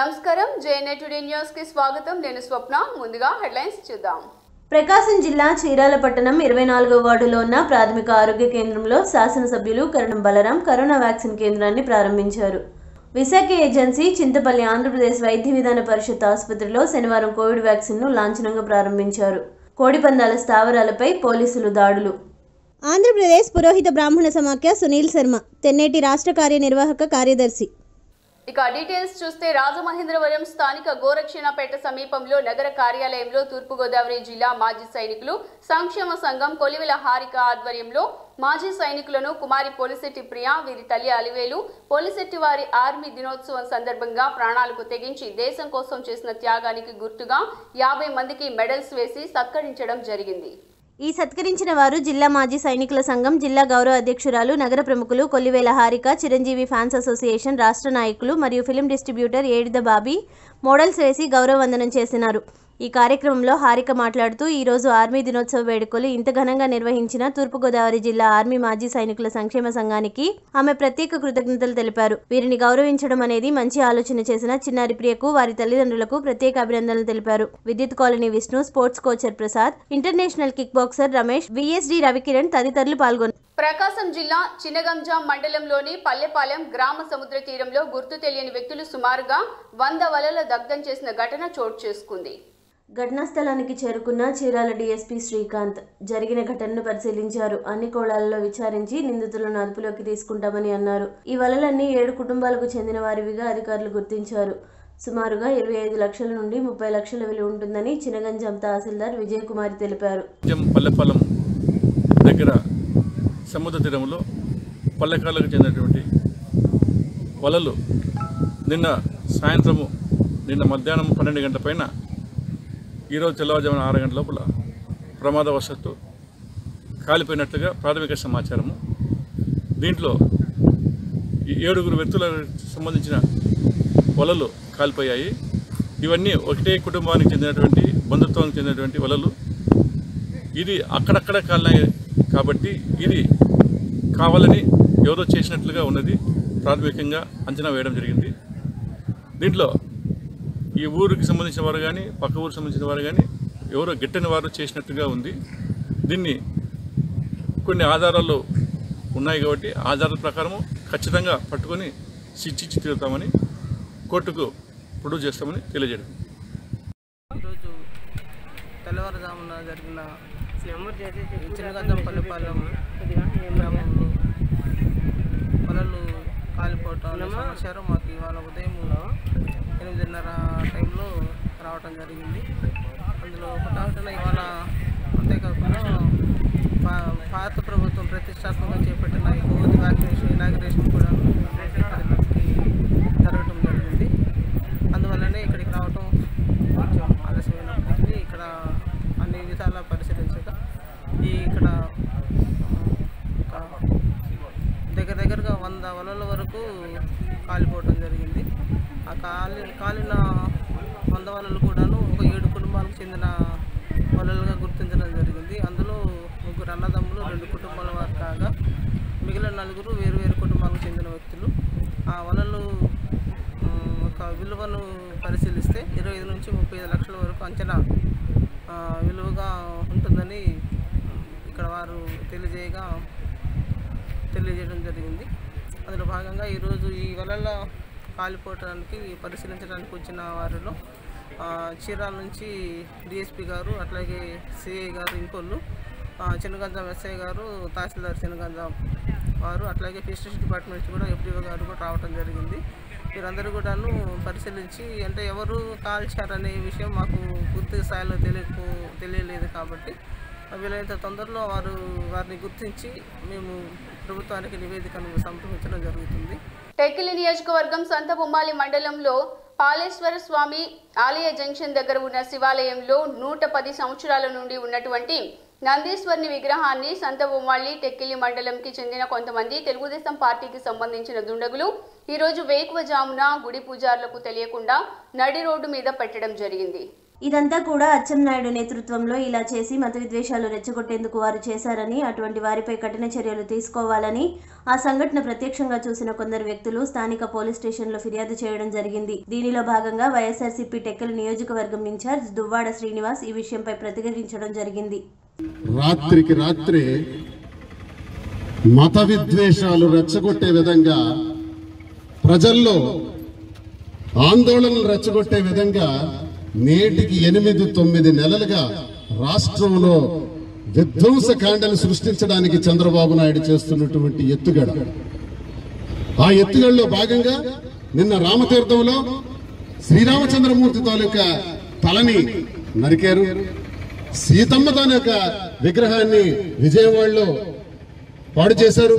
నమస్కారం JNA today news కి స్వాగతం నేను స్వప్న ముందుగా హెడ్లైన్స్ చూద్దాం ప్రకాశం జిల్లా చీరాల పట్టణం ఇరవై నాలుగో వార్డులో ఉన్న ప్రాథమిక ఆరోగ్య కేంద్రంలో శాసనసభ్యులు కరణం బలరాం కరోనా వ్యాక్సిన్ కేంద్రాన్ని ప్రారంభించారు విశాఖ ఏజెన్సీ చింతపల్లి ఆంధ్రప్రదేశ్ వైద్య విధాన పరిషత్ ఆసుపత్రిలో శనివారం కోవిడ్ వ్యాక్సిన్ను లాంఛనంగా ప్రారంభించారు కోడిపందాల స్థావరాలపై పోలీసులు దాడులు ఆంధ్రప్రదేశ్ పురోహిత బ్రాహ్మణ సమాఖ్య సునీల్ శర్మ తెన్నేటి రాష్ట్ర కార్యనిర్వాహక కార్యదర్శి ఇక డీటెయిల్స్ చూస్తే రాజమహేంద్రవరం స్థానిక గోరక్షణపేట సమీపంలో నగర కార్యాలయంలో తూర్పుగోదావరి జిల్లా మాజీ సైనికులు సంక్షేమ సంఘం కొలివెల హారిక ఆధ్వర్యంలో మాజీ సైనికులను కుమారి పోలిశెట్టి ప్రియ వీరి తల్లి అలివేలు పోలిశెట్టి వారి ఆర్మీ దినోత్సవం సందర్భంగా ప్రాణాలకు తెగించి దేశం కోసం చేసిన త్యాగానికి గుర్తుగా యాభై మందికి మెడల్స్ వేసి సత్కరించడం జరిగింది ఈ సత్కరించిన వారు జిల్లా మాజీ సైనికుల సంఘం జిల్లా గౌరవ అధ్యక్షురాలు నగర ప్రముఖులు కొల్లివేల హారిక చిరంజీవి ఫ్యాన్స్ అసోసియేషన్ రాష్ట్ర నాయకులు మరియు film distributor Edida Bobby medals వేసి గౌరవ వందనం చేసినారు ఈ కార్యక్రమంలో హారిక మాట్లాడుతూ ఈ రోజు ఆర్మీ దినోత్సవ వేడుకలు ఇంత ఘనంగా నిర్వహించిన తూర్పుగోదావరి జిల్లా ఆర్మీ మాజీ సైనికుల సంక్షేమ సంఘానికి ఆమె ప్రత్యేక కృతజ్ఞతలు తెలిపారు వీరిని గౌరవించడం అనేది మంచి ఆలోచన చేసిన చిన్నారి ప్రియకు వారి తల్లిదండ్రులకు ప్రత్యేక అభినందనలు తెలిపారు విద్యుత్ కాలనీ విష్ణు స్పోర్ట్స్ కోచర్ Prasad international kick boxer Ramesh VSD Ravikiran తదితరులు పాల్గొన్నారు ప్రకాశం జిల్లా చిన్నగంజాం మండలంలోని పల్లెపాలెం గ్రామ సముద్ర తీరంలో గుర్తు తెలియని వ్యక్తులు సుమారుగా వంద వలల దగ్ధం చేసిన ఘటన చోటు చేసుకుంది ఘటనా స్థలానికి చేరుకున్న చీరాల డీఎస్పీ శ్రీకాంత్ జరిగిన ఘటనను పరిశీలించారు అన్ని కోణాలలో విచారించి నిందితులను అదుపులోకి తీసుకుంటామని అన్నారు ఈ వలలన్నీ ఏడు కుటుంబాలకు చెందిన వారివిగా అధికారులు గుర్తించారు సుమారుగా ఇరవై ఐదు లక్షల నుండి ముప్పై లక్షల విలువ ఉంటుందని చినగంజాం తహసీల్దార్ విజయకుమారి తెలిపారు జం పల్లెపాలెం దగ్గర సముద్ర తీరంలో పల్లెకాలకు చెందినటువంటి వలలు నిన్న సాయంత్రము నిన్న మధ్యాహ్నం పన్నెండు గంటల పైన ఈరోజు తెల్లవారుజామున ఆరు గంటల లోపల ప్రమాదవశత్తు కాలిపోయినట్లుగా ప్రాథమిక సమాచారము దీంట్లో ఈ ఏడుగురు వ్యక్తులకు సంబంధించిన వలలు కాలిపోయాయి ఇవన్నీ ఒకటే కుటుంబానికి చెందినటువంటి బంధుత్వానికి చెందినటువంటి వలలు ఇది అక్కడక్కడ కాలినాయి కాబట్టి ఇది కావాలని ఎవరో చేసినట్లుగా ఉన్నది ప్రాథమికంగా అంచనా వేయడం జరిగింది దీంట్లో ఈ ఊరికి సంబంధించిన వారు కానీ పక్క ఊరికి సంబంధించిన వారు కానీ ఎవరో గిట్టని వారు చేసినట్టుగా ఉంది దీన్ని కొన్ని ఆధారాలు ఉన్నాయి కాబట్టి ఆధారాల ప్రకారము ఖచ్చితంగా పట్టుకొని శిక్షించి తీరుతామని కోర్టుకు ప్రొడ్యూస్ చేస్తామని తెలియజేయడం ఈరోజు తెల్లవారుజామున జరిగిన చిన్నగంజంపల్లిపాలెం గ్రామంలో పొలాలు కాలిపోవటం అనే సమాచారం మాకు ఇవాళ ఉదయం ఎనిమిదిన్నర టైంలో రావటం జరిగింది అందులో హుటాహుటిన ఇవాళ అంతేకాకుండా పా- పాత ప్రభుత్వం ప్రతిష్టాత్మకంగా చేపట్టిన ఈ కోవిడ్ వ్యాక్సినేషన్ ఇనాగ్రేషన్ కూడా ఇక్కడికి జరగటం జరిగింది అందువల్లనే ఇక్కడికి రావటం కొంచెం ఆలస్యమైనప్పటికీ ఇక్కడ అన్ని విధాలా పరిశీలించగా ఈ ఇక్కడ ఒక దగ్గర దగ్గరగా వంద వలల వరకు కాలిపోవడం జరిగింది ఆ కాలి కాలిన వంద వలలు కూడాను ఒక ఏడు కుటుంబాలకు చెందిన వలలుగా గుర్తించడం జరిగింది అందులో ముగ్గురు అన్నదమ్ములు రెండు కుటుంబాల వారు కాగా మిగిలిన నలుగురు వేరు వేరు కుటుంబాలకు చెందిన వ్యక్తులు ఆ వలలు ఉమ్, ఒక విలువను పరిశీలిస్తే ఇరవై ఐదు నుంచి ముప్పై ఐదు లక్షల వరకు అంచనా ఆ, విలువగా ఉంటుందని ఉమ్, ఇక్కడ వారు తెలియజేయగా తెలియజేయడం జరిగింది అందులో భాగంగా ఈరోజు ఈ వలల కాలిపోవటానికి పరిశీలించడానికి వచ్చిన వారిలో ఆ, చీరాల నుంచి డిఎస్పి గారు అట్లాగే సిఐ గారు ఇంకొల్లు ఆ, చిన్నగంజాం ఎస్ఐ గారు తహసీల్దార్ చిన్నగంజాం వారు అట్లాగే ఫిషరీస్ డిపార్ట్మెంట్ నుంచి కూడా ఎఫ్డిఓ గారు కూడా రావడం జరిగింది వీరందరూ కూడాను పరిశీలించి అంటే ఎవరు కాల్చారనే విషయం మాకు పూర్తి స్థాయిలో తెలియకు తెలియలేదు కాబట్టి వీలైనంత తొందరలో వారు వారిని గుర్తించి మేము ప్రభుత్వానికి నివేదికను సమర్పించడం జరుగుతుంది టెక్కిలి నియోజకవర్గం సంత బొమ్మాలి మండలంలో పాలేశ్వర స్వామి ఆలయ జంక్షన్ దగ్గర ఉన్న శివాలయంలో నూట పది సంవత్సరాల నుండి ఉన్నటువంటి నందీశ్వరుని విగ్రహాన్ని సంత బొమ్మాళి టెక్కిలి మండలంకి చెందిన కొంతమంది తెలుగుదేశం పార్టీకి సంబంధించిన దుండగులు ఈరోజు వేకువజామున గుడి పూజారులకు తెలియకుండా నడి రోడ్డు మీద పెట్టడం జరిగింది ఇదంతా కూడా అచ్చెన్నాయుడు నేతృత్వంలో ఇలా చేసి మత విద్వేషాలు రెచ్చగొట్టేందుకు వారు చేశారని అటువంటి వారిపై కఠిన చర్యలు తీసుకోవాలని ఆ సంఘటన ప్రత్యక్షంగా చూసిన కొందరు వ్యక్తులు స్థానిక పోలీస్ స్టేషన్లో ఫిర్యాదు చేయడం జరిగింది దీనిలో భాగంగా వైఎస్ఆర్సీపీ టెక్కలి నియోజకవర్గం ఇన్ఛార్జ్ దువ్వాడ శ్రీనివాస్ ఈ విషయంపై ప్రతిఘటించడం జరిగింది రాత్రికి రాత్రి మత విద్వేషాలు రెచ్చగొట్టే విధంగా ప్రజల్లో ఆందోళనలు రెచ్చగొట్టే విధంగా నేటికి ఎనిమిది తొమ్మిది నెలలుగా రాష్ట్రంలో విధ్వంసకాండలు సృష్టించడానికి చంద్రబాబు నాయుడు చేస్తున్నటువంటి ఎత్తుగడ ఆ ఎత్తుగడలో భాగంగా నిన్న రామతీర్థంలో శ్రీరామచంద్రమూర్తి తాలూకా తలని నరికారు సీతమ్మ తాను యొక్క విగ్రహాన్ని విజయవాడలో పాడు చేశారు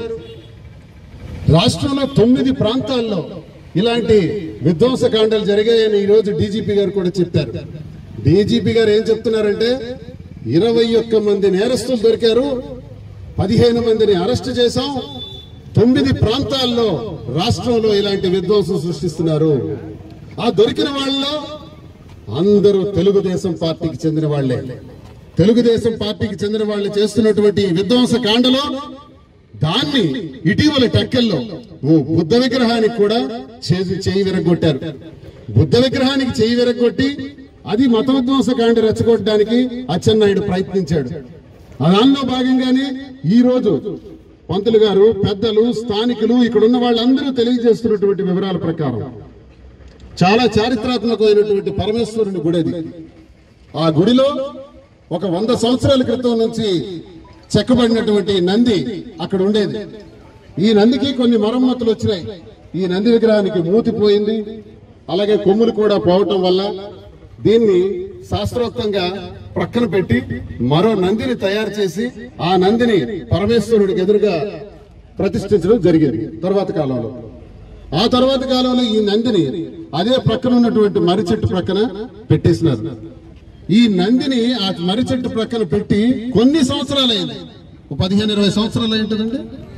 రాష్ట్రంలో తొమ్మిది ప్రాంతాల్లో ఇలాంటి విధ్వంసకాండాలు జరిగాయని ఈ రోజు డీజీపీ గారు కూడా చెప్పారు డీజీపీ గారు ఏం చెప్తున్నారంటే ఇరవై ఒక్క మంది నేరస్తులు దొరికారు పదిహేను మందిని అరెస్ట్ చేశాం తొమ్మిది ప్రాంతాల్లో రాష్ట్రంలో ఇలాంటి విధ్వంసం సృష్టిస్తున్నారు ఆ దొరికిన వాళ్ళలో అందరూ తెలుగుదేశం పార్టీకి చెందిన వాళ్లే తెలుగుదేశం పార్టీకి చెందిన వాళ్ళు చేస్తున్నటువంటి ఈ విధ్వంస కాండలో దాన్ని ఇటీవల టెక్కల్లో ఓ బుద్ధ విగ్రహానికి కూడా చేసి చేయి విరగొట్టారు బుద్ధ విగ్రహానికి చేయి విరగొట్టి అది మత విధ్వంస కాండ రెచ్చగొట్టడానికి అచ్చెన్నాయుడు ప్రయత్నించాడు దానిలో భాగంగానే ఈ రోజు పంతులు గారు పెద్దలు స్థానికులు ఇక్కడ ఉన్న వాళ్ళందరూ తెలియజేస్తున్నటువంటి వివరాల ప్రకారం చాలా చారిత్రాత్మకమైనటువంటి పరమేశ్వరుని గుడి అది ఆ గుడిలో ఒక వంద సంవత్సరాల క్రితం నుంచి చెక్కబడినటువంటి నంది అక్కడ ఉండేది ఈ నందికి కొన్ని మరమ్మతులు వచ్చినాయి ఈ నంది విగ్రహానికి మూతి పోయింది అలాగే కొమ్ములు కూడా పోవటం వల్ల దీన్ని శాస్త్రోక్తంగా ప్రక్కన పెట్టి మరో నందిని తయారు చేసి ఆ నందిని పరమేశ్వరుడికి ఎదురుగా ప్రతిష్ఠించడం జరిగింది తర్వాత కాలంలో ఆ తర్వాత కాలంలో ఈ నందిని అదే ప్రక్కన ఉన్నటువంటి మర్రి చెట్టు ప్రక్కన పెట్టేసినారు ఈ నందిని ఆ మర్రి చెట్టు ప్రక్కన పెట్టి కొన్ని సంవత్సరాలు అయింది ఓ పదిహేను ఇరవై సంవత్సరాలు ఏంటండి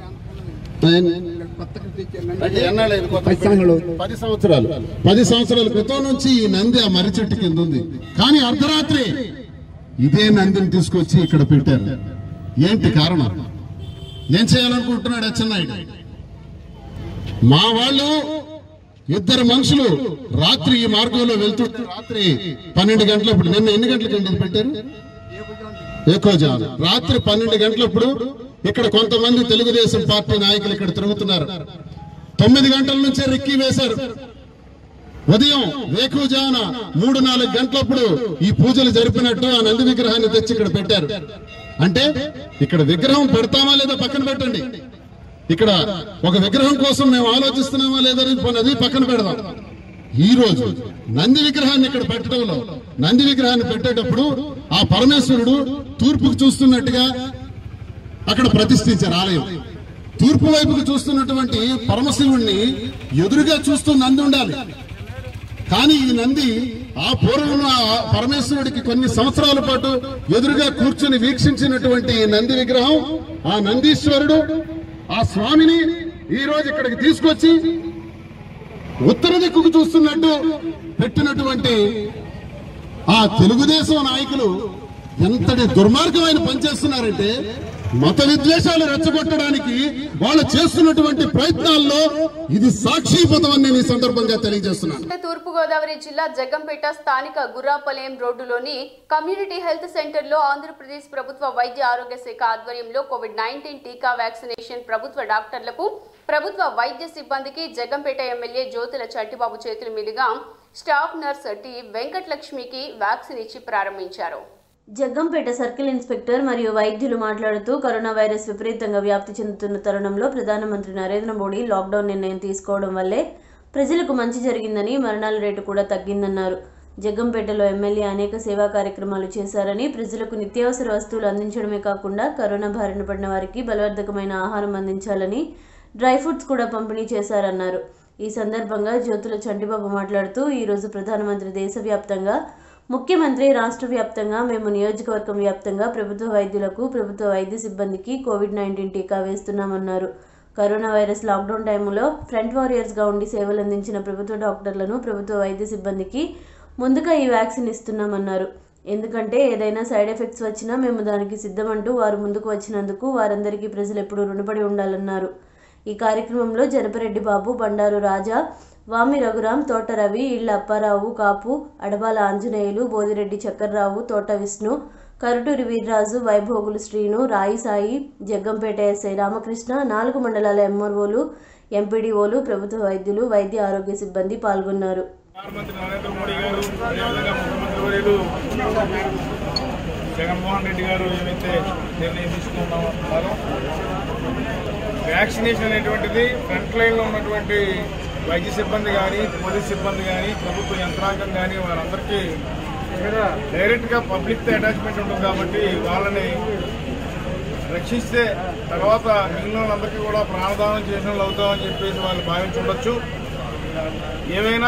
అంటే ఎన్నాళ్ళైంది కొత్తగా పెట్టి? పది సంవత్సరాలు పది సంవత్సరాల క్రితం నుంచి ఈ నంది ఆ మర్రి చెట్టు కింద ఉంది కానీ అర్ధరాత్రి ఇదే నందిని తీసుకొచ్చి ఇక్కడ పెట్టారు ఏంటి కారణం ఏం చేయాలనుకుంటున్నాడు అచ్చెన్నాయుడు మా వాళ్ళు ఇద్దరు మనుషులు రాత్రి ఈ మార్గంలో వెళ్తుంటే రాత్రి పన్నెండు గంటలప్పుడు నిన్న ఎన్ని గంటలకు ఇది పెట్టారు ఎక్కువ జాము రాత్రి పన్నెండు గంటలప్పుడు ఇక్కడ కొంతమంది తెలుగుదేశం పార్టీ నాయకులు ఇక్కడ తిరుగుతున్నారు తొమ్మిది గంటల నుంచే రెక్కి వేశారు ఉదయం వేకువజామున మూడు నాలుగు గంటలప్పుడు ఈ పూజలు జరిపినట్టు ఆ నంది విగ్రహాన్ని తెచ్చి ఇక్కడ పెట్టారు అంటే ఇక్కడ విగ్రహం పెడతామా లేదా పక్కన పెట్టండి ఇక్కడ ఒక విగ్రహం కోసం మేము ఆలోచిస్తున్నామా లేదా అనేది పోనీ అది పక్కన పెడదాం ఈ రోజు నంది విగ్రహాన్ని ఇక్కడ పెట్టడంలో నంది విగ్రహాన్ని పెట్టేటప్పుడు ఆ పరమేశ్వరుడు తూర్పుకు చూస్తున్నట్టుగా అక్కడ ప్రతిష్ఠించారు ఆలయం తూర్పు వైపుకు చూస్తున్నటువంటి పరమశివుణ్ణి ఎదురుగా చూస్తూ నంది ఉండాలి కానీ ఈ నంది ఆ పూర్వంలో ఆ పరమేశ్వరుడికి కొన్ని సంవత్సరాల పాటు ఎదురుగా కూర్చుని వీక్షించినటువంటి ఈ నంది విగ్రహం ఆ నందీశ్వరుడు ఆ స్వామిని ఈ రోజు ఇక్కడికి తీసుకొచ్చి ఉత్తర దిక్కుకు చూస్తున్నట్టు పెట్టినటువంటి ఆ తెలుగుదేశం నాయకులు ఎంతటి దుర్మార్గమైన పనిచేస్తున్నారంటే మత విద్వేషాలు రెచ్చగొట్టడానికి వాళ్ళు చేస్తున్నటువంటి ప్రయత్నాల్లో ఇది సాక్షీభూతం అని నేను ఈ సందర్భంగా తెలియజేస్తున్నాను తూర్పుగోదావరి జిల్లా జగ్గంపేట స్థానిక గుర్రాపలయం రోడ్డులోని కమ్యూనిటీ హెల్త్ సెంటర్లో ఆంధ్రప్రదేశ్ ప్రభుత్వ వైద్య ఆరోగ్య శాఖ ఆధ్వర్యంలో కోవిడ్ నైన్టీన్ టీకా వ్యాక్సినేషన్ ప్రభుత్వ డాక్టర్లకు ప్రభుత్వ వైద్య సిబ్బందికి జగ్గంపేట ఎమ్మెల్యే జ్యోతుల చట్టిబాబు చేతుల మీదుగా స్టాఫ్ నర్స్ టి వెంకటలక్ష్మికి వ్యాక్సిన్ ఇచ్చి ప్రారంభించారు జగ్గంపేట సర్కిల్ ఇన్స్పెక్టర్ మరియు వైద్యులు మాట్లాడుతూ కరోనా వైరస్ విపరీతంగా వ్యాప్తి చెందుతున్న తరుణంలో ప్రధానమంత్రి నరేంద్ర మోడీ లాక్డౌన్ నిర్ణయం తీసుకోవడం వల్లే ప్రజలకు మంచి జరిగిందని మరణాల రేటు కూడా తగ్గిందన్నారు జగ్గంపేటలో ఎమ్మెల్యే అనేక సేవా కార్యక్రమాలు చేశారని ప్రజలకు నిత్యావసర వస్తువులు అందించడమే కాకుండా కరోనా బారిన పడిన వారికి బలవర్ధకమైన ఆహారం అందించాలని డ్రై ఫ్రూట్స్ కూడా పంపిణీ చేశారన్నారు ఈ సందర్భంగా జ్యోతుల చంటిబాబు మాట్లాడుతూ ఈరోజు ప్రధానమంత్రి దేశవ్యాప్తంగా ముఖ్యమంత్రి రాష్ట్ర వ్యాప్తంగా మేము నియోజకవర్గం వ్యాప్తంగా ప్రభుత్వ వైద్యులకు ప్రభుత్వ వైద్య సిబ్బందికి కోవిడ్ నైన్టీన్ టీకా వేస్తున్నామన్నారు కరోనా వైరస్ లాక్డౌన్ టైంలో ఫ్రంట్ వారియర్స్గా ఉండి సేవలు అందించిన ప్రభుత్వ డాక్టర్లను ప్రభుత్వ వైద్య సిబ్బందికి ముందుగా ఈ వ్యాక్సిన్ ఇస్తున్నామన్నారు ఎందుకంటే ఏదైనా సైడ్ ఎఫెక్ట్స్ వచ్చినా మేము దానికి సిద్ధమంటూ వారు ముందుకు వచ్చినందుకు వారందరికీ ప్రజలు ఎప్పుడూ రుణపడి ఉండాలన్నారు ఈ కార్యక్రమంలో జనపరెడ్డి బాబు బండారు రాజా వామి రఘురాం తోట రవి ఇళ్ళ అప్పారావు కాపు అడబాల ఆంజనేయులు బోదిరెడ్డి చక్కర్రావు తోట విష్ణు కరుటూరి వీర్రాజు వైభోగులు శ్రీను రాయి సాయి జగ్గంపేట ఎస్ఐ రామకృష్ణ నాలుగు మండలాల ఎంఆర్ఓలు ఎంపీడీఓలు ప్రభుత్వ వైద్యులు వైద్య ఆరోగ్య సిబ్బంది పాల్గొన్నారు ప్రధానమంత్రి నరేంద్ర మోడీ గారు అదేవిధంగా ముఖ్యమంత్రి వర్యులు జగన్మోహన్ రెడ్డి గారు ఏవైతే నిర్ణయం తీసుకున్నారో వ్యాక్సినేషన్ అనేటువంటిది ఫ్రంట్ లైన్లో ఉన్నటువంటి వైద్య సిబ్బంది కానీ పోలీస్ సిబ్బంది కానీ ప్రభుత్వ యంత్రాంగం కానీ వారందరికీ డైరెక్ట్గా పబ్లిక్తో అటాచ్మెంట్ ఉంటుంది కాబట్టి వాళ్ళని రక్షిస్తే తర్వాత మిగిలిన వాళ్ళందరికీ కూడా ప్రాణదానం చేసిన వాళ్ళు అవుతామని చెప్పేసి వాళ్ళు భావించి ఉండొచ్చు ఏమైనా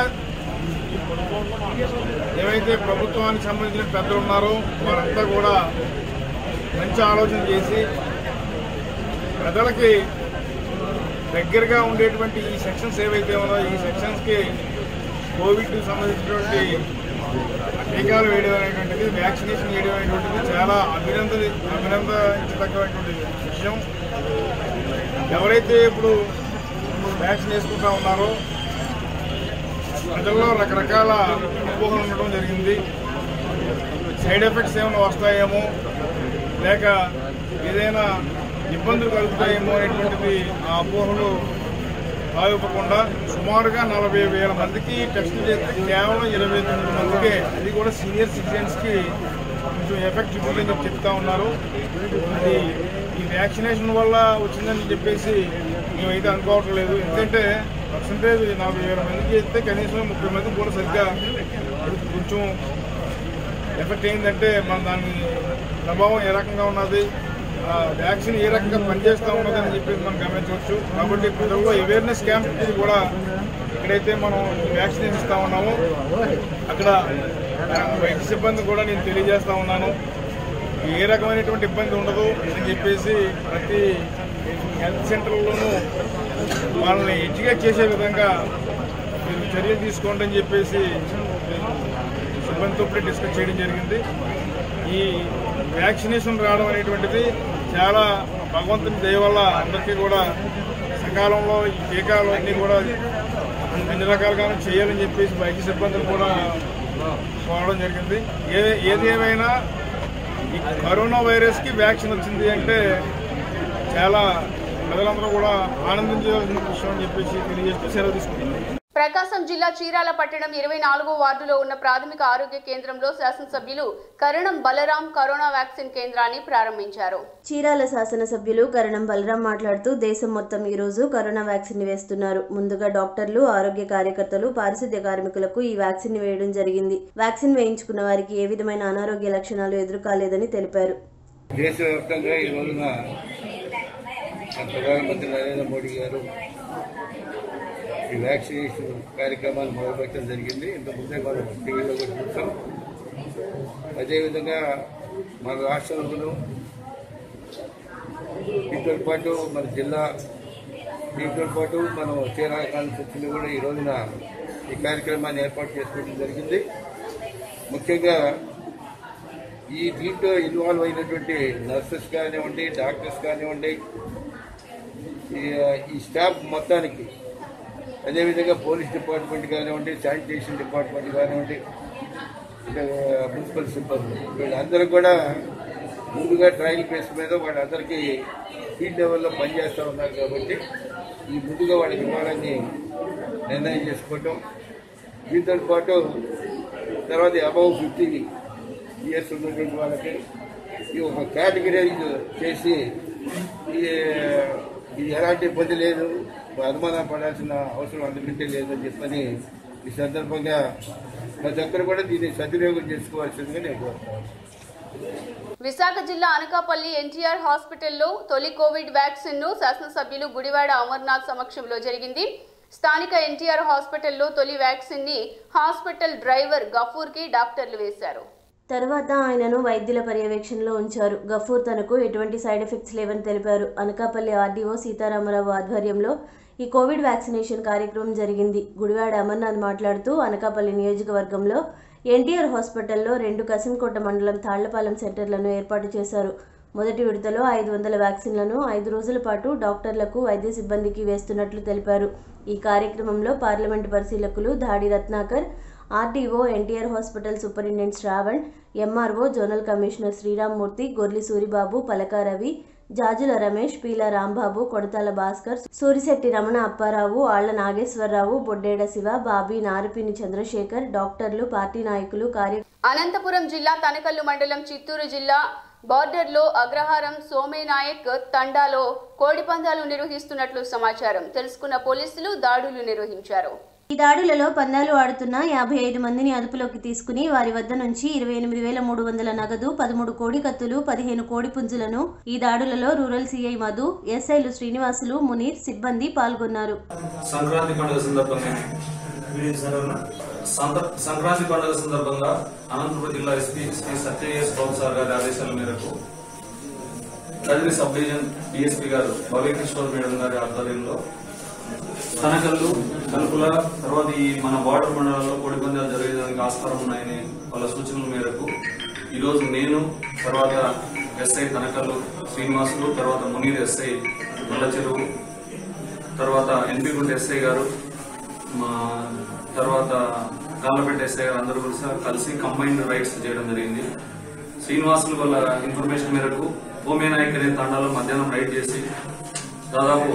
ఏవైతే ప్రభుత్వానికి సంబంధించిన పెద్దలు ఉన్నారో వారంతా కూడా మంచి ఆలోచన చేసి ప్రజలకి దగ్గరగా ఉండేటువంటి ఈ సెక్షన్స్ ఏవైతే ఉన్నాయో ఈ సెక్షన్స్కి కోవిడ్కి సంబంధించినటువంటి టీకాలు వేయడం అనేటువంటిది వ్యాక్సినేషన్ వేయడం అనేటువంటిది చాలా అభినందన అభినందించదగ్గటువంటి విషయం ఎవరైతే ఇప్పుడు వ్యాక్సిన్ వేసుకుంటా ఉన్నారో ప్రజల్లో రకరకాల అపోహలు ఉండడం జరిగింది సైడ్ ఎఫెక్ట్స్ ఏమైనా వస్తాయేమో లేక ఏదైనా ఇబ్బందులు కలుగుతాయేమో అనేటువంటిది ఆ అపోహలు భావించకుండా సుమారుగా నలభై వేల మందికి టెస్ట్ చేస్తే కేవలం ఇరవై తొమ్మిది మందికే అది కూడా సీనియర్ సిటిజన్స్కి కొంచెం ఎఫెక్ట్ చూపిందని చెప్పి చెప్తా ఉన్నారు అది ఈ వ్యాక్సినేషన్ వల్ల వచ్చిందని చెప్పేసి మేమైతే అనుకోవటం లేదు ఎందుకంటే పర్సంటేజ్ నలభై వేల మందికి ఇస్తే కనీసం ముప్పై మంది కూడా సరిగ్గా కొంచెం ఎఫెక్ట్ అయిందంటే మన దాని ప్రభావం ఏ రకంగా ఉన్నది ఆ వ్యాక్సిన్ ఏ రకంగా పనిచేస్తూ ఉన్నది అని చెప్పేసి మనం గమనించవచ్చు కాబట్టి ప్రజల్లో అవేర్నెస్ క్యాంప్ ఇది కూడా ఎక్కడైతే మనం వ్యాక్సినేషన్ ఇస్తా ఉన్నామో అక్కడ ఆ, వైద్య సిబ్బంది కూడా నేను తెలియజేస్తా ఉన్నాను ఏ రకమైనటువంటి ఇబ్బంది ఉండదు అని చెప్పేసి ప్రతి హెల్త్ సెంటర్లోనూ వాళ్ళని ఎడ్యుకేట్ చేసే విధంగా మీరు చర్యలు తీసుకోండి అని చెప్పేసి సిబ్బందితో ఇప్పుడే డిస్కస్ చేయడం జరిగింది ఈ వ్యాక్సినేషన్ రావడం అనేటువంటిది చాలా భగవంతుని దయ వల్ల అందరికీ కూడా సకాలంలో ఈ టీకాలు అన్నీ కూడా అన్ని రకాలుగా చేయాలని చెప్పేసి వైద్య సిబ్బందులు కూడా కోరడం జరిగింది ఏ ఏది ఏమైనా ఈ కరోనా వైరస్కి వ్యాక్సిన్ వచ్చింది అంటే చాలా ప్రజలందరూ కూడా ఆనందించాల్సిన విషయం అని చెప్పేసి తెలియజేస్తూ సెలవు తీసుకుంటున్నాను ప్రకాశం జిల్లా చీరాల పట్టణం ఇరవై నాలుగో వార్డులో ఉన్న ప్రాథమిక ఆరోగ్య కేంద్రంలో శాసనసభ్యులు కరణం బలరాం కరోనా వ్యాక్సిన్ కేంద్రాన్ని ప్రారంభించారు చీరాల శాసనసభ్యులు కరణం బలరాం మాట్లాడుతూ దేశం మొత్తం ఈ రోజు కరోనా వ్యాక్సిన్ వేస్తున్నారు ముందుగా డాక్టర్లు ఆరోగ్య కార్యకర్తలు పారిశుద్ధ్య కార్మికులకు ఈ వ్యాక్సిన్ వేయడం జరిగింది వ్యాక్సిన్ వేయించుకున్న వారికి ఏ విధమైన అనారోగ్య లక్షణాలు ఎదురుకాలేదని తెలిపారు దేశవ్యాప్తంగా ఈ రోజున మన ప్రధానమంత్రి నరేంద్ర మోడీ గారు ఈ వ్యాక్సినేషన్ కార్యక్రమాలు మొదలుపెట్టడం జరిగింది ఇంతకుముందే మనం టీవీలో కూడా చూసాం అదేవిధంగా మన రాష్ట్రంలోనూ దీంతో పాటు మన జిల్లా దీంతో పాటు మనం చీరాల కాన్స్టిట్యూషన్ కూడా ఈ రోజున ఈ కార్యక్రమాన్ని ఏర్పాటు చేసుకోవడం జరిగింది ముఖ్యంగా ఈ దీంట్లో ఇన్వాల్వ్ అయినటువంటి నర్సెస్ కానివ్వండి డాక్టర్స్ కానివ్వండి ఈ ఈ స్టాఫ్ మొత్తానికి అదేవిధంగా పోలీస్ డిపార్ట్మెంట్ కానివ్వండి శానిటేషన్ డిపార్ట్మెంట్ కానివ్వండి ఇంకా మున్సిపల్ సిబ్బంది వీళ్ళందరూ కూడా ముందుగా ట్రయల్ బేస్ మీద వాళ్ళందరికీ ఫీల్డ్ లెవెల్లో పనిచేస్తూ ఉన్నారు కాబట్టి ఈ ముందుగా వాళ్ళకి ఇవ్వాలని నిర్ణయం చేసుకోవటం దీంతో పాటు తర్వాత అబౌవ్ ఫిఫ్టీ ఇయర్స్ ఉన్నటువంటి వాళ్ళకి ఈ ఒక కేటగిరైజ్ చేసి ఈ ఇది ఎలాంటి ఇబ్బంది లేదు అనుమానం పడాల్సిన అవసరం అందుకంటే లేదని చెప్పని ఈ సందర్భంగా ప్రతి ఒక్కరు కూడా దీన్ని సద్వినియోగం చేసుకోవాల్సిందిగా నేను కోరుతాను విశాఖ జిల్లా అనకాపల్లి ఎన్టీఆర్ హాస్పిటల్లో తొలి కోవిడ్ వ్యాక్సిన్ ను శాసనసభ్యులు గుడివాడ అమర్నాథ్ సమక్షంలో జరిగింది స్థానిక ఎన్టీఆర్ హాస్పిటల్లో తొలి వ్యాక్సిన్ ని హాస్పిటల్ డ్రైవర్ గఫూర్ కి డాక్టర్లు వేశారు తర్వాత ఆయనను వైద్యుల పర్యవేక్షణలో ఉంచారు గఫూర్ తనకు ఎటువంటి సైడ్ ఎఫెక్ట్స్ లేవని తెలిపారు అనకాపల్లి ఆర్డీఓ సీతారామరావు ఆధ్వర్యంలో ఈ కోవిడ్ వ్యాక్సినేషన్ కార్యక్రమం జరిగింది గుడివాడ అమర్నాథ్ మాట్లాడుతూ అనకాపల్లి నియోజకవర్గంలో ఎన్టీఆర్ హాస్పిటల్లో రెండు కసింకోట మండలం తాళ్లపాలెం సెంటర్లను ఏర్పాటు చేశారు మొదటి విడతలో ఐదు వందల వ్యాక్సిన్లను ఐదు రోజుల పాటు డాక్టర్లకు వైద్య సిబ్బందికి వేస్తున్నట్లు తెలిపారు ఈ కార్యక్రమంలో పార్లమెంటు పరిశీలకులు Dadi Ratnakar RDO NTR hospital superintendent Shravan MRO zonal commissioner Sriramamurthy Gorli Suribabu Palaka Ravi Jajula Ramesh Peela Rambabu Kodathala Bhaskar Surisetti Ramana Apparao Alla Nageswararao Boddeda Siva Bobby Narapini Chandrasekhar డాక్టర్లు పార్టీ నాయకులు కార్య అనంతపురం జిల్లా తనకల్లు మండలం చిత్తూరు జిల్లా బార్డర్లో అగ్రహారం సోమేనాయక్ తండాలో కోడి పందాలు నిర్వహిస్తున్నట్లు సమాచారం తెలుసుకున్న పోలీసులు దాడులు నిర్వహించారు ఈ దాడులలో పందాలు ఆడుతున్న యాభై ఐదు మందిని అదుపులోకి తీసుకుని వారి వద్ద నుంచి ఇరవై ఎనిమిది వేల మూడు వందల నగదు పదమూడు కోడి కత్తులు పదిహేను కోడి పుంజులను ఈ దాడులలో రూరల్ సిఐ మధు ఎస్ఐలు శ్రీనివాసులు మునీర్ సిబ్బంది పాల్గొన్నారు సంక్రాంతి పండుగ సందర్భంగా సంత- సంక్రాంతి పండుగ సందర్భంగా అనంతపురం జిల్లా ఎస్పీ శ్రీ సత్యయేష్ బాబు సార్ గారి ఆదేశాల మేరకు కదిరి సబ్ డివిజన్ డిఎస్పీ గారు భవ్యకిషోర్ మేడం గారి ఆధ్వర్యంలో తనకల్లు కలుపుల తర్వాత ఈ మన బార్డర్ మండలాల్లో కోడి పందాలు జరిగేదానికి ఆస్కారం ఉన్నాయని వాళ్ళ సూచనల మేరకు ఈ రోజు నేను తర్వాత ఎస్ఐ తనకల్లు శ్రీనివాసులు తర్వాత మునీర్ ఎస్ఐ నల్ల చెరువు తర్వాత ఎన్పిగుంట ఎస్ఐ గారు మా తర్వాత గాలపేట ఎస్ఐ గారు అందరూ కూడా కలిసి కంబైన్డ్ రైడ్స్ చేయడం జరిగింది శ్రీనివాసులు వాళ్ళ ఇన్ఫర్మేషన్ మేరకు భూమి నాయక్ అనే తండాలో మధ్యాహ్నం రైడ్ చేసి దాదాపు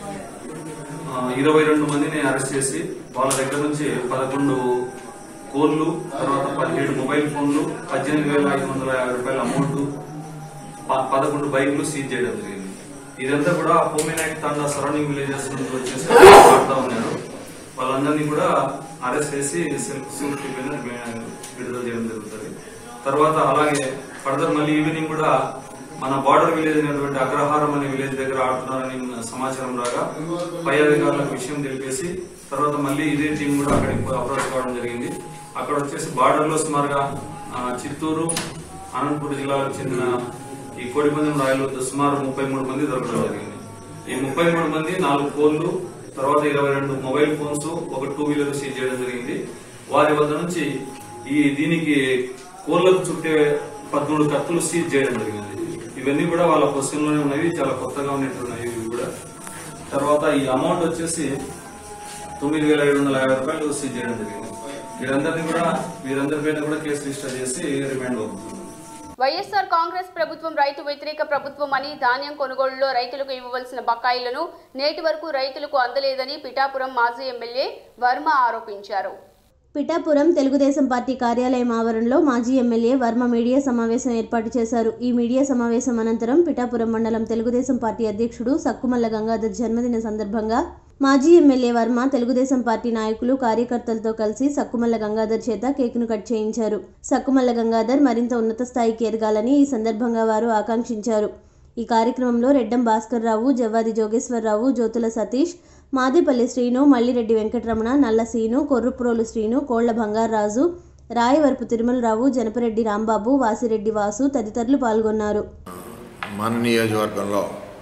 ఆ, ఇరవై రెండు మందిని అరెస్ట్ చేసి వాళ్ళ దగ్గర నుంచి పదకొండు కోర్లు తర్వాత పదిహేడు మొబైల్ ఫోన్లు పద్దెనిమిది వేల ఐదు వందల యాభై రూపాయల అమౌంట్ ప- పదకొండు బైక్లు సీజ్ చేయడం జరిగింది ఇదంతా కూడా హోమినాయక్ తండా సరౌండింగ్ విలేజెస్ నుంచి వచ్చేసి ఆడుతా ఉన్నారు వాళ్ళందరినీ కూడా అరెస్ట్ చేసి సెల్ఫ్ సెక్యూరిటీ పైన రిమాండ్ విడుదల చేయడం జరుగుతుంది తర్వాత అలాగే ఫర్దర్ మళ్ళీ ఈవినింగ్ కూడా మన బార్డర్ విలేజ్ అయినటువంటి అగ్రహారం అనే విలేజ్ దగ్గర ఆడుతున్నారని సమాచారం రాగా పై అధికారులకు విషయం తెలిపేసి తర్వాత మళ్ళీ ఇదే టీం కూడా అక్కడికి అప్రోచ్ కావడం జరిగింది అక్కడ వచ్చేసి బార్డర్ లో సుమారుగా ఆ, చిత్తూరు అనంతపురం జిల్లాలకు చెందిన ఈ కోడిపందెం రాయల వద్ద సుమారు ముప్పై మూడు మంది దొరకడం జరిగింది ఈ ముప్పై మూడు మంది నాలుగు ఫోన్లు తర్వాత ఇరవై రెండు మొబైల్ ఫోన్స్ ఒక టూ వీలర్ సీజ్ చేయడం జరిగింది వారి వద్ద నుంచి ఈ దీనికి కోళ్లకు చుట్టే పదమూడు కత్తులు సీజ్ చేయడం జరిగింది ఇవన్నీ కూడా వాళ్ళ పొజిషన్లోనే ఉన్నవి చాలా కొత్తగా ఉన్నట్టున్నాయి ఇవి కూడా తర్వాత ఈ అమౌంట్ వచ్చేసి తొమ్మిది వేల ఐదు వందల యాభై రూపాయలు సీజ్ చేయడం జరిగింది వీరందరినీ కూడా వీరందరి పైన కూడా కేసు రిజిస్టర్ చేసి రిమాండ్ అవుతుంది వైఎస్ఆర్ కాంగ్రెస్ ప్రభుత్వం రైతు వ్యతిరేక ప్రభుత్వం అని ధాన్యం కొనుగోలులో రైతులకు ఇవ్వవలసిన బకాయిలను నేటి వరకు రైతులకు అందలేదని పిఠాపురం మాజీ ఎమ్మెల్యే వర్మ ఆరోపించారు పిఠాపురం తెలుగుదేశం పార్టీ కార్యాలయం ఆవరణలో మాజీ ఎమ్మెల్యే వర్మ మీడియా సమావేశం ఏర్పాటు చేశారు ఈ మీడియా సమావేశం అనంతరం పిఠాపురం మండలం తెలుగుదేశం పార్టీ అధ్యక్షుడు సక్కుమల్ల గంగాధర్ జన్మదిన సందర్భంగా మాజీ ఎమ్మెల్యే వర్మ తెలుగుదేశం పార్టీ నాయకులు కార్యకర్తలతో కలిసి సక్కుమల్ల గంగాధర్ చేత కేకును కట్ చేయించారు సక్కుమల్ల గంగాధర్ మరింత ఉన్నత స్థాయికి ఎదగాలని ఈ సందర్భంగా వారు ఆకాంక్షించారు ఈ కార్యక్రమంలో రెడ్డం భాస్కర్ రావు జవ్వాది జోగేశ్వరరావు జ్యోతుల సతీష్ మాదేపల్లి శ్రీను మల్లిరెడ్డి వెంకటరమణ నల్ల సీను కొర్రుప్రోలు శ్రీను కోళ్ల బంగారాజు రాయవరపు తిరుమలరావు జనపరెడ్డి రాంబాబు వాసిరెడ్డి వాసు తదితరులు పాల్గొన్నారు మన నియోజకవర్గంలో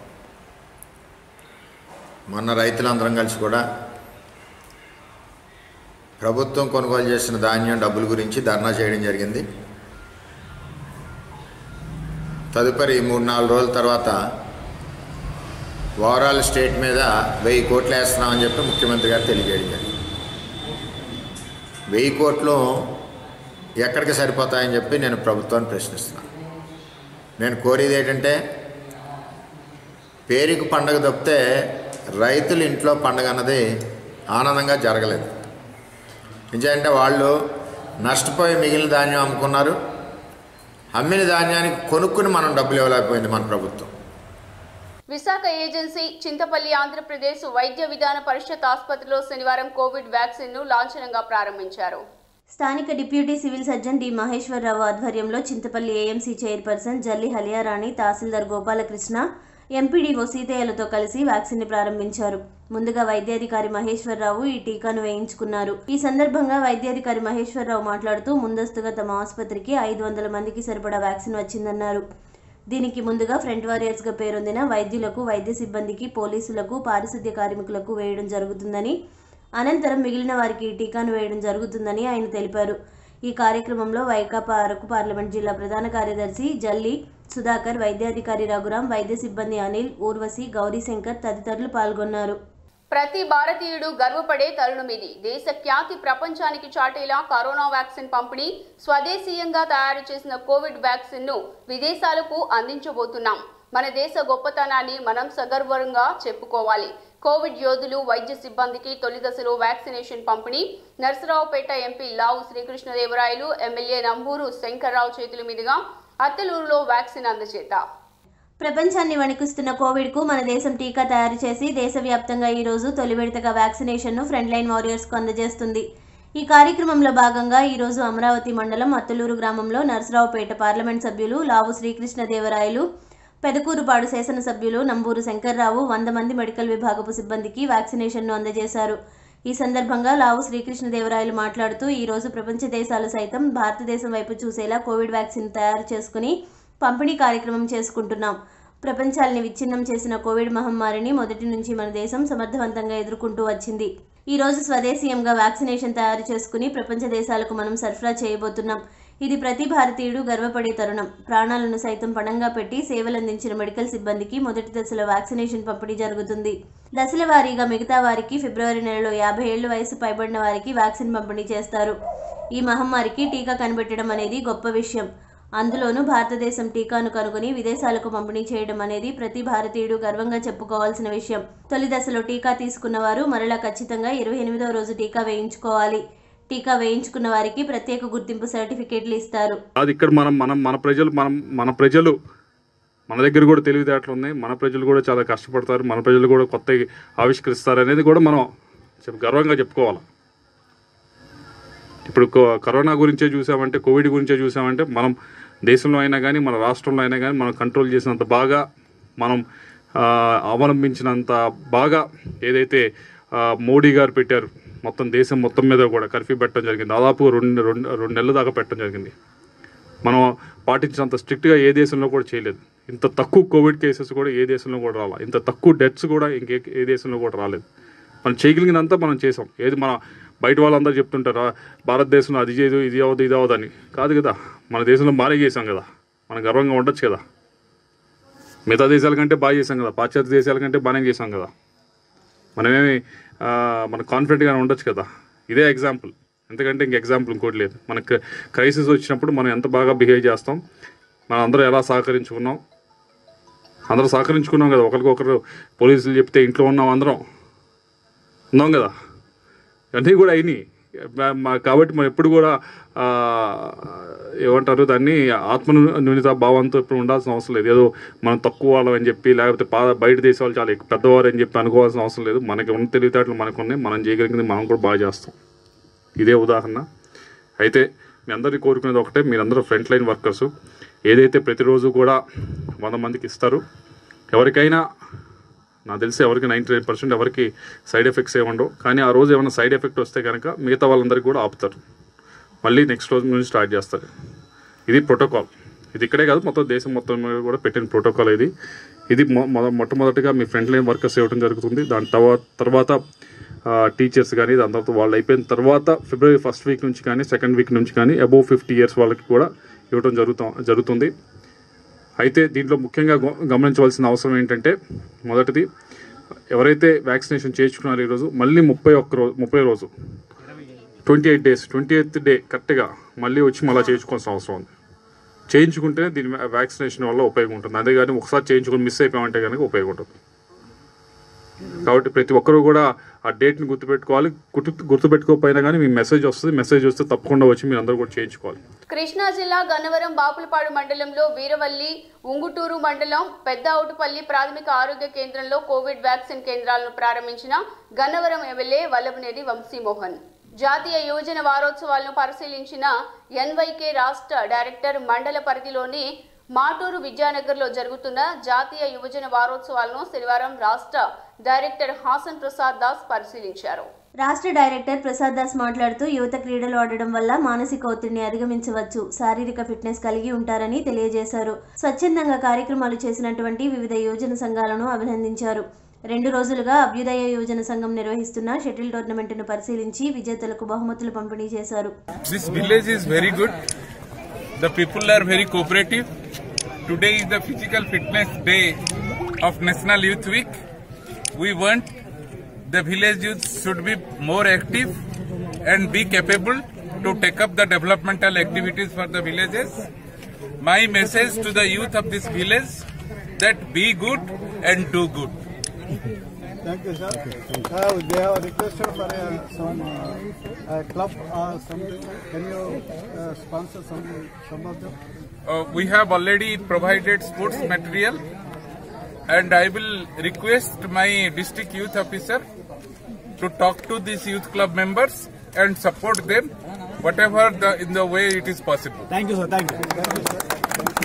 మొన్న రైతులందరం కలిసి కూడా ప్రభుత్వం కొనుగోలు చేసిన ధాన్యం డబ్బుల గురించి ధర్నా చేయడం జరిగింది తదుపరి మూడు నాలుగు రోజుల తర్వాత ఓవరాల్ స్టేట్ మీద వెయ్యి కోట్లు వేస్తున్నామని చెప్పి ముఖ్యమంత్రి గారు తెలియజేయడం జరిగింది వెయ్యి కోట్లు ఎక్కడికి సరిపోతాయని చెప్పి నేను ప్రభుత్వాన్ని ప్రశ్నిస్తున్నాను నేను కోరేది ఏంటంటే పేరుకు పండగ తప్పితే రైతుల ఇంట్లో పండగ అన్నది ఆనందంగా జరగలేదు ఎందుకంటే వాళ్ళు నష్టపోయి మిగిలిన ధాన్యం అమ్ముకున్నారు అమ్మిన ధాన్యానికి కొనుక్కుని మనం డబ్బులు ఇవ్వలేకపోయింది మన ప్రభుత్వం విశాఖ ఏజెన్సీ చింతపల్లి ఆంధ్రప్రదేశ్ వైద్య విధాన పరిషత్ ఆసుపత్రిలో శనివారం కోవిడ్ వ్యాక్సిన్ ను లాంఛనంగా ప్రారంభించారు స్థానిక deputy civil surgeon D Maheswararao ఆధ్వర్యంలో చింతపల్లి ఏఎంసీ చైర్పర్సన్ జల్లి హలియారాణి తహసీల్దార్ గోపాలకృష్ణ ఎంపీడీఓ సీతయ్యలతో కలిసి వ్యాక్సిన్ ని ప్రారంభించారు ముందుగా వైద్యాధికారి మహేశ్వరరావు ఈ టీకాను వేయించుకున్నారు ఈ సందర్భంగా వైద్యాధికారి మహేశ్వరరావు మాట్లాడుతూ ముందస్తుగా తమ ఆసుపత్రికి ఐదు వందల మందికి సరిపడా వ్యాక్సిన్ వచ్చిందన్నారు దీనికి ముందుగా ఫ్రంట్ వారియర్స్గా పేరొందిన వైద్యులకు వైద్య సిబ్బందికి పోలీసులకు పారిశుద్ధ్య కార్మికులకు వేయడం జరుగుతుందని అనంతరం మిగిలిన వారికి ఈ టీకాను వేయడం జరుగుతుందని ఆయన తెలిపారు ఈ కార్యక్రమంలో వైకాపా అరకు పార్లమెంట్ జిల్లా ప్రధాన కార్యదర్శి జల్లి సుధాకర్ వైద్యాధికారి రఘురాం వైద్య సిబ్బంది అనిల్ ఊర్వశి గౌరీశంకర్ తదితరులు పాల్గొన్నారు ప్రతి భారతీయుడు గర్వపడే తరుణం ఇది దేశ ఖ్యాతి ప్రపంచానికి చాటేలా కరోనా వ్యాక్సిన్ పంపిణీ స్వదేశీయంగా తయారు చేసిన కోవిడ్ వ్యాక్సిన్ ను విదేశాలకు అందించబోతున్నాం మన దేశ గొప్పతనాన్ని మనం సగర్వంగా చెప్పుకోవాలి కోవిడ్ యోధులు వైద్య సిబ్బందికి తొలి దశలో వ్యాక్సినేషన్ పంపిణీ నరసరావుపేట ఎంపీ లావు శ్రీకృష్ణదేవరాయలు ఎమ్మెల్యే నంబూరు శంకర్రావు చేతుల మీదుగా అత్తలూరులో వ్యాక్సిన్ అందజేత ప్రపంచాన్ని వణికిస్తున్న కోవిడ్కు మన దేశం టీకా తయారు చేసి దేశవ్యాప్తంగా ఈరోజు తొలి విడతగా వ్యాక్సినేషన్ను ఫ్రంట్ లైన్ వారియర్స్కు అందజేస్తుంది ఈ కార్యక్రమంలో భాగంగా ఈరోజు అమరావతి మండలం అత్తలూరు గ్రామంలో నరసరావుపేట పార్లమెంట్ సభ్యులు లావు శ్రీకృష్ణదేవరాయలు పెదకూరుపాడు శాసనసభ్యులు నంబూరు శంకర్రావు వంద మంది మెడికల్ విభాగపు సిబ్బందికి వ్యాక్సినేషన్ను అందజేశారు ఈ సందర్భంగా లావు శ్రీకృష్ణదేవరాయలు మాట్లాడుతూ ఈ రోజు ప్రపంచ దేశాలు సైతం భారతదేశం వైపు చూసేలా కోవిడ్ వ్యాక్సిన్ తయారు చేసుకుని పంపిణీ కార్యక్రమం చేసుకుంటున్నాం ప్రపంచాల్ని విచ్ఛిన్నం చేసిన కోవిడ్ మహమ్మారిని మొదటి నుంచి మన దేశం సమర్థవంతంగా ఎదుర్కొంటూ వచ్చింది ఈ రోజు స్వదేశీయంగా వ్యాక్సినేషన్ తయారు చేసుకుని ప్రపంచ దేశాలకు మనం సరఫరా చేయబోతున్నాం ఇది ప్రతి భారతీయుడు గర్వపడే తరుణం ప్రాణాలను సైతం పణంగా పెట్టి సేవలందించిన మెడికల్ సిబ్బందికి మొదటి దశలో వ్యాక్సినేషన్ పంపిణీ జరుగుతుంది దశల వారీగా మిగతా వారికి ఫిబ్రవరి నెలలో యాభై ఏళ్ల వయసు పైబడిన వారికి వ్యాక్సిన్ పంపిణీ చేస్తారు ఈ మహమ్మారికి టీకా కనిపెట్టడం అనేది గొప్ప విషయం అందులోనూ భారతదేశం టీకాను కనుగొని విదేశాలకు పంపిణీ చేయడం అనేది ప్రతి భారతీయుడు గర్వంగా చెప్పుకోవాల్సిన విషయం తొలి దశలో టీకా తీసుకున్న వారు మరలా ఖచ్చితంగా ఇరవై ఎనిమిదవ రోజు టీకా వేయించుకోవాలి టీకా వేయించుకున్న వారికి ప్రత్యేక గుర్తింపు సర్టిఫికేట్లు ఇస్తారు అది ఇక్కడ మనం మనం మన ప్రజలు మనం మన ప్రజలు మన దగ్గర కూడా తెలివితేటలు ఉన్నాయి మన ప్రజలు కూడా చాలా కష్టపడతారు మన ప్రజలు కూడా కొత్త ఆవిష్కరిస్తారు అనేది కూడా మనం చెప్ప- గర్వంగా చెప్పుకోవాలి ఇప్పుడు కో- కరోనా గురించే చూసామంటే కోవిడ్ గురించే చూసామంటే మనం దేశంలో అయినా కానీ మన రాష్ట్రంలో అయినా కానీ మనం కంట్రోల్ చేసినంత బాగా మనం ఆ, అవలంబించినంత బాగా ఏదైతే ఆ, మోడీ గారు పెట్టారు మొత్తం దేశం మొత్తం మీద కూడా కర్ఫ్యూ పెట్టడం జరిగింది దాదాపు రెండు రెండు రెండు నెలల దాకా పెట్టడం జరిగింది మనం పాటించినంత స్ట్రిక్ట్గా ఏ దేశంలో కూడా చేయలేదు ఇంత తక్కువ కోవిడ్ కేసెస్ కూడా ఏ దేశంలో కూడా రాలా ఇంత తక్కువ డెత్స్ కూడా ఇంకే ఏ దేశంలో కూడా రాలేదు మనం చేయగలిగినంత మనం చేసాం ఏది మన బయట వాళ్ళందరూ చెప్తుంటారు "ఆ, భారతదేశంలో అది చేయదు ఇది అవ్వదు ఇది అవ్వదు అని కాదు కదా మన దేశంలో బాగా చేసాం కదా మనం గర్వంగా ఉండొచ్చు కదా మిగతా దేశాల కంటే బాగా చేసాం కదా పాశ్చాత్య దేశాల కంటే బాగానే చేసాం కదా మనమేమి ఆ, మన కాన్ఫిడెంట్గానే ఉండొచ్చు కదా ఇదే ఎగ్జాంపుల్ ఎందుకంటే ఇంక ఎగ్జాంపుల్ ఇంకోటి లేదు మనకు క్రైసిస్ వచ్చినప్పుడు మనం ఎంత బాగా బిహేవ్ చేస్తాం మనం అందరూ ఎలా సహకరించుకున్నాం అందరూ సహకరించుకున్నాం కదా ఒకరికొకరు పోలీసులు చెప్తే ఇంట్లో ఉన్నాం అందరం ఉన్నాం కదా అన్నీ కూడా అయినాయి మా- మా- కాబట్టి మనం ఎప్పుడు కూడా ఆ, ఏమంటారు దాన్ని ఆత్మ న్యూనత భావంతో ఇప్పుడు ఉండాల్సిన అవసరం లేదు ఏదో మనం తక్కువ వాళ్ళం అని చెప్పి లేకపోతే పా బయట దేశాలు చాలా ఎక్కువ పెద్దవారు అని చెప్పి అనుకోవాల్సిన అవసరం లేదు మనకి ఉన్న తెలివితేటలు మనకు ఉన్నాయి మనం చేయగలిగింది మనం కూడా బాగా చేస్తాం ఇదే ఉదాహరణ అయితే మీ అందరికీ కోరుకునేది ఒకటే మీరందరూ ఫ్రంట్ లైన్ వర్కర్స్ ఏదైతే ప్రతిరోజు కూడా వంద మందికి ఇస్తారు ఎవరికైనా నాకు తెలిసి ఎవరికి నైంటీ నైన్ పర్సెంట్ ఎవరికి సైడ్ ఎఫెక్ట్స్ ఏమి ఉండవు కానీ ఆ రోజు ఏమైనా సైడ్ ఎఫెక్ట్ వస్తే కనుక మిగతా వాళ్ళందరికీ కూడా ఆపుతారు మళ్ళీ నెక్స్ట్ రోజు నుంచి స్టార్ట్ చేస్తారు ఇది ప్రోటోకాల్ ఇది ఇక్కడే కాదు మొత్తం దేశం మొత్తం మీద కూడా పెట్టిన ప్రోటోకాల్ ఇది ఇది మొ- మొ- మొట్టమొదటిగా మీ ఫ్రంట్ లైన్ వర్కర్స్ ఇవ్వడం జరుగుతుంది దాని తర్వాత తర్వాత టీచర్స్ కానీ దాని తర్వాత వాళ్ళు అయిపోయిన తర్వాత ఫిబ్రవరి ఫస్ట్ వీక్ నుంచి కానీ సెకండ్ వీక్ నుంచి కానీ అబోవ్ ఫిఫ్టీ ఇయర్స్ వాళ్ళకి కూడా ఇవ్వడం జరుగుతా జరుగుతుంది అయితే దీంట్లో ముఖ్యంగా గ- గమనించవలసిన అవసరం ఏంటంటే మొదటిది ఎవరైతే వ్యాక్సినేషన్ చేయించుకున్నారో ఈరోజు మళ్ళీ ముప్పై ఒక్క రోజు ముప్పై రోజు twenty eight days twenty eighth day కరెక్ట్గా మళ్ళీ వచ్చి మళ్ళీ చేయించుకోవాల్సిన అవసరం ఉంది చేయించుకుంటేనే దీని వ్యా- వ్యాక్సినేషన్ వల్ల ఉపయోగం ఉంటుంది అదే కానీ ఒకసారి చేయించుకుని మిస్ అయిపోయామంటే కనుక ఉపయోగం ఉంటుంది కాబట్టి ప్రతి ఒక్కరూ కూడా ఆ డేట్ని గుర్తుపెట్టుకోవాలి గుర్తు గుర్తుపెట్టుకోకపోయినా కానీ మీ మెసేజ్ వస్తుంది మెసేజ్ వస్తే తప్పకుండా వచ్చి మీరు అందరూ కూడా చేయించుకోవాలి కృష్ణా జిల్లా గన్నవరం బాపులపాడు మండలంలో వీరవల్లి ఉంగుటూరు మండలం పెద్ద ఔటుపల్లి ప్రాథమిక ఆరోగ్య కేంద్రంలో కోవిడ్ వ్యాక్సిన్ కేంద్రాలను ప్రారంభించిన గన్నవరం ఎమ్మెల్యే వల్లభనేని వంశీమోహన్ జాతీయ యువజన వారోత్సవాలను పరిశీలించిన ఎన్వైకే రాష్ట్ర డైరెక్టర్ మండల పరిధిలోని మాటూరు విద్యానగర్లో జరుగుతున్న జాతీయ యువజన వారోత్సవాలను శనివారం రాష్ట్ర డైరెక్టర్ హాసన్ ప్రసాద్ దాస్ పరిశీలించారు రాష్ట్ర డైరెక్టర్ ప్రసాద్ దాస్ మాట్లాడుతూ యువత క్రీడలు ఆడడం వల్ల మానసిక ఒత్తిడిని అధిగమించవచ్చు శారీరక ఫిట్నెస్ కలిగి ఉంటారని తెలియజేశారు స్వచ్ఛందంగా కార్యక్రమాలు చేసినటువంటి వివిధ యువజన సంఘాలను అభినందించారు రెండు రోజులుగా అభ్యుదయ యోజన సంఘం నిర్వహిస్తున్న షటిల్ టోర్నమెంటును పరిశీలించి విజేతలకు బహుమతులు పంపిణీ చేశారు This village is very good. The people are very cooperative. Today is the physical fitness day of National Youth Week. We want the village youth should be more active and be capable to take up the developmental activities for the villages. My message to the youth of this village that be good and do good. Thank you, sir. Uh, they have requested for uh, some uh, uh, club or something. Can you uh, sponsor some some of them? Uh, we have already provided sports material and I will request my district youth officer to talk to these youth club members and support them whatever the in the way it is possible. Thank you, sir. Thank you. Thank you, sir.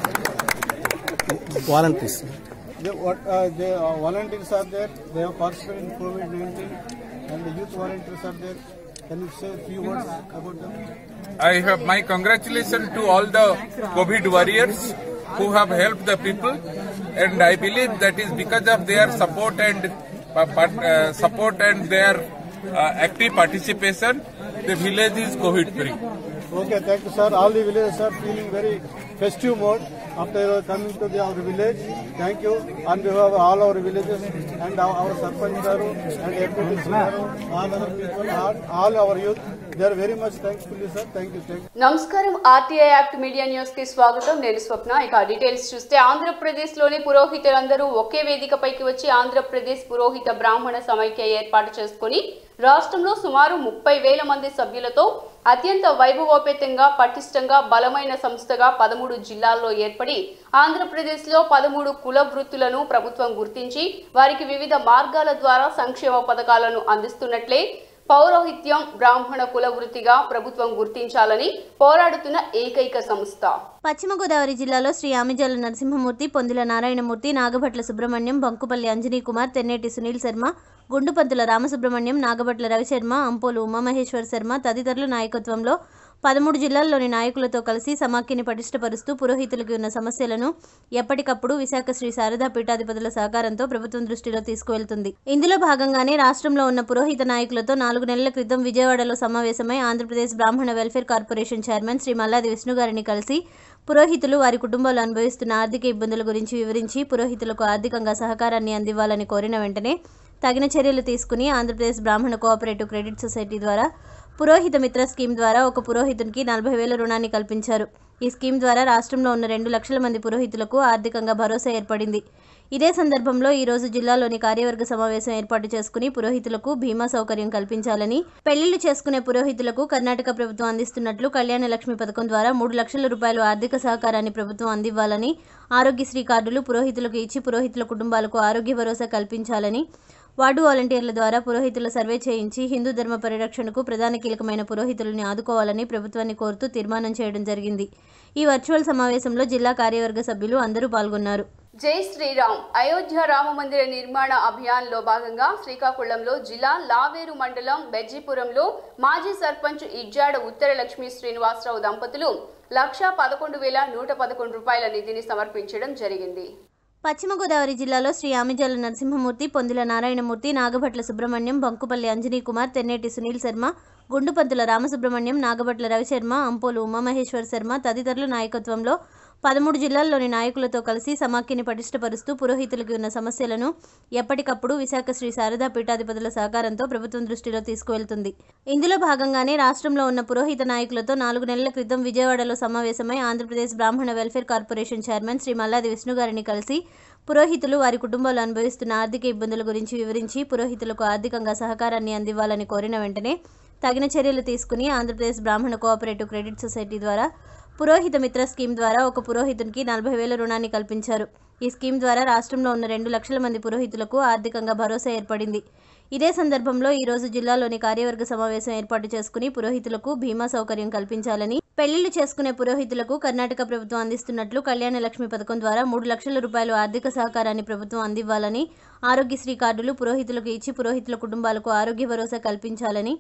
Volunteers. The, what, uh, the uh, volunteers are there. They have participated in COVID-19 and the youth volunteers are there. Can you say a few words about them? I have my congratulations to all the COVID warriors who have helped the people, and I believe that is because of their support and uh, part- uh, support and their uh, active participation, the village is COVID free. Okay, thank you, sir. All the villagers are feeling very festive mode after coming to the, our village. Thank you on behalf of all our villages and our, our Sarpanch garu and MPTs garu, all other people, all, all our youth. They are very much thankful, sir. Thank you, thank you. నమస్కారం RTI act media news కి స్వాగతం నేను స్వప్న ఇక details చూస్తే ఆంధ్రప్రదేశ్ లోని పురోహితులందరూ ఒకే వేదికపైకి వచ్చి ఆంధ్రప్రదేశ్ పురోహిత బ్రాహ్మణ సమైక్య ఏర్పాటు చేసుకుని రాష్ట్రంలో సుమారు ముప్పై వేల మంది సభ్యులతో అత్యంత వైభవోపేతంగా పటిష్టంగా బలమైన సంస్థగా పదమూడు జిల్లాల్లో ఏర్పడి ఆంధ్రప్రదేశ్లో పదమూడు కుల వృత్తులను ప్రభుత్వం గుర్తించి వారికి వివిధ మార్గాల ద్వారా సంక్షేమ పథకాలను అందిస్తున్నట్లే పౌరోహిత్యం బ్రాహ్మణ కుల వృత్తిగా ప్రభుత్వం గుర్తించాలని పోరాడుతున్న ఏకైక సంస్థ పశ్చిమ గోదావరి జిల్లాలో శ్రీ ఆమిజాల నరసింహమూర్తి పొందుల నారాయణమూర్తి నాగభట్ల సుబ్రహ్మణ్యం బంకుపల్లి అంజనీ కుమార్ తెన్నేటి సునీల్ శర్మ గుండుపంతుల రామసుబ్రహ్మణ్యం నాగభట్ల రవిశర్మ అంపోలు ఉమామహేశ్వర్ శర్మ తదితరుల నాయకత్వంలో పదమూడు జిల్లాల్లోని నాయకులతో కలిసి సమాఖ్యని పటిష్టపరుస్తూ పురోహితులకు ఉన్న సమస్యలను ఎప్పటికప్పుడు విశాఖ శ్రీ శారదా పీఠాధిపతుల సహకారంతో ప్రభుత్వం దృష్టిలో తీసుకువెళ్తుంది ఇందులో భాగంగానే రాష్ట్రంలో ఉన్న పురోహిత నాయకులతో నాలుగు నెలల క్రితం విజయవాడలో సమావేశమై Andhra Pradesh Brahmana welfare corporation chairman Sri Malladi Vishnu గారిని కలిసి పురోహితులు వారి కుటుంబాలు అనుభవిస్తున్న ఆర్థిక ఇబ్బందుల గురించి వివరించి పురోహితులకు ఆర్థికంగా సహకారాన్ని అందివ్వాలని కోరిన వెంటనే తగిన చర్యలు తీసుకుని ఆంధ్రప్రదేశ్ బ్రాహ్మణ కోఆపరేటివ్ క్రెడిట్ సొసైటీ ద్వారా పురోహిత మిత్ర స్కీమ్ ద్వారా ఒక పురోహితునికి నలభై వేల రుణాన్ని కల్పించారు ఈ స్కీమ్ ద్వారా రాష్ట్రంలో ఉన్న రెండు లక్షల మంది పురోహితులకు ఆర్థికంగా భరోసా ఏర్పడింది ఇదే సందర్భంలో ఈ రోజు జిల్లాలోని కార్యవర్గ సమావేశం ఏర్పాటు చేసుకుని పురోహితులకు బీమా సౌకర్యం కల్పించాలని పెళ్లిళ్లు చేసుకునే పురోహితులకు కర్ణాటక ప్రభుత్వం అందిస్తున్నట్లు కళ్యాణ లక్ష్మి పథకం ద్వారా మూడు లక్షల రూపాయలు ఆర్థిక సహకారాన్ని ప్రభుత్వం అందివ్వాలని ఆరోగ్యశ్రీ కార్డులు పురోహితులకు ఇచ్చి పురోహితుల కుటుంబాలకు ఆరోగ్య భరోసా కల్పించాలని వార్డు వాలంటీర్ల ద్వారా పురోహితుల సర్వే చేయించి హిందూ ధర్మ పరిరక్షణకు ప్రధాన కీలకమైన పురోహితులని ఆదుకోవాలని ప్రభుత్వాన్ని కోరుతూ తీర్మానం చేయడం జరిగింది ఈ వర్చువల్ సమావేశంలో జిల్లా కార్యవర్గ సభ్యులు అందరూ పాల్గొన్నారు జై శ్రీరామ్ అయోధ్య రామ మందిర నిర్మాణ అభియాన్లో భాగంగా శ్రీకాకుళంలో జిల్లా లావేరు మండలం బెజ్జిపురంలో మాజీ సర్పంచ్ ఇజ్జాడ ఉత్తర లక్ష్మీ శ్రీనివాసరావు దంపతులు లక్షా పదకొండు వేల నూట పదకొండు రూపాయల నిధిని సమర్పించడం జరిగింది పశ్చిమ గోదావరి జిల్లాలో శ్రీ ఆమిజాల నరసింహమూర్తి పొందుల నారాయణమూర్తి నాగభట్ల సుబ్రహ్మణ్యం బంకుపల్లి అంజనీ కుమార్ తెన్నేటి సునీల్ శర్మ గుండుపంతుల రామసుబ్రహ్మణ్యం నాగభట్ల రవిశర్మ అంపోలు ఉమామహేశ్వర్ శర్మ తదితరుల నాయకత్వంలో పదమూడు జిల్లాల్లోని నాయకులతో కలిసి సమాఖ్యని పటిష్టపరుస్తూ పురోహితులకు ఉన్న సమస్యలను ఎప్పటికప్పుడు విశాఖ శ్రీ శారదా పీఠాధిపతుల సహకారంతో ప్రభుత్వం దృష్టిలో తీసుకువెళ్తుంది ఇందులో భాగంగానే రాష్ట్రంలో ఉన్న పురోహిత నాయకులతో నాలుగు నెలల క్రితం విజయవాడలో సమావేశమై Andhra Pradesh Brahmana welfare corporation chairman Sri Malladi Vishnu గారిని కలిసి పురోహితులు వారి కుటుంబాలు అనుభవిస్తున్న ఆర్థిక ఇబ్బందుల గురించి వివరించి పురోహితులకు ఆర్థికంగా సహకారాన్ని అందివ్వాలని కోరిన వెంటనే తగిన చర్యలు తీసుకుని ఆంధ్రప్రదేశ్ బ్రాహ్మణ కోఆపరేటివ్ క్రెడిట్ సొసైటీ ద్వారా పురోహిత మిత్ర స్కీమ్ ద్వారా ఒక పురోహితునికి నలభై వేల రుణాన్ని కల్పించారు ఈ స్కీమ్ ద్వారా రాష్ట్రంలో ఉన్న రెండు లక్షల మంది పురోహితులకు ఆర్థికంగా భరోసా ఏర్పడింది ఇదే సందర్భంలో ఈ రోజు జిల్లాలోని కార్యవర్గ సమావేశం ఏర్పాటు చేసుకుని పురోహితులకు బీమా సౌకర్యం కల్పించాలని పెళ్లిళ్లు చేసుకునే పురోహితులకు కర్ణాటక ప్రభుత్వం అందిస్తున్నట్లు కళ్యాణ లక్ష్మి పథకం ద్వారా మూడు లక్షల రూపాయలు ఆర్థిక సహకారాన్ని ప్రభుత్వం అందివ్వాలని ఆరోగ్యశ్రీ కార్డులు పురోహితులకు ఇచ్చి పురోహితుల కుటుంబాలకు ఆరోగ్య భరోసా కల్పించాలని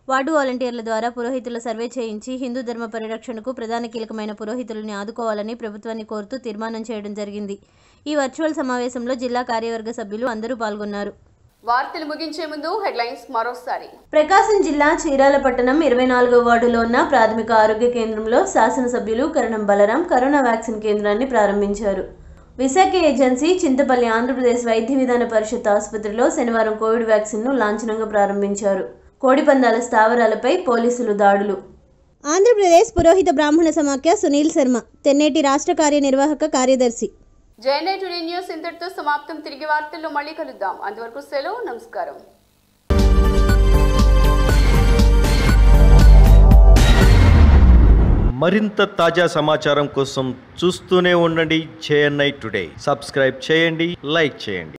వార్డు వాలంటీర్ల ద్వారా పురోహితుల సర్వే చేయించి హిందూ ధర్మ పరిరక్షణకు ప్రధాన కీలకమైన పురోహితులని ఆదుకోవాలని ప్రభుత్వాన్ని కోరుతూ తీర్మానం చేయడం జరిగింది ఈ వర్చువల్ సమావేశంలో జిల్లా కార్యవర్గ సభ్యులు అందరూ పాల్గొన్నారు వార్తలు ముగించే ముందు హెడ్లైన్స్ మరోసారి ప్రకాశం జిల్లా చీరాల పట్టణం ఇరవై నాలుగో వార్డులో ఉన్న ప్రాథమిక ఆరోగ్య కేంద్రంలో శాసనసభ్యులు కరణం బలరాం కరోనా వ్యాక్సిన్ కేంద్రాన్ని ప్రారంభించారు విశాఖ ఏజెన్సీ చింతపల్లి ఆంధ్రప్రదేశ్ వైద్య విధాన పరిషత్ ఆసుపత్రిలో శనివారం కోవిడ్ వ్యాక్సిన్ను లాంఛనంగా ప్రారంభించారు కోడిపందాల స్థావరాలపై పోలీసులు దాడులు ఆంధ్రప్రదేశ్ పురోహిత బ్రాహ్మణ సమాఖ్య సునీల్ శర్మ తెన్నేటి రాష్ట్ర కార్యనిర్వాహక కార్యదర్శి జేఎన్ఐ టుడే న్యూస్ ఇంతటితో సమాప్తం తిరిగి వార్తల్లో మళ్ళీ కలుద్దాం అంతవరకు సెలవు నమస్కారం మరింత తాజా సమాచారం కోసం చూస్తూనే ఉండండి జేఎన్ఐ టుడే సబ్స్క్రైబ్ చేయండి లైక్ చేయండి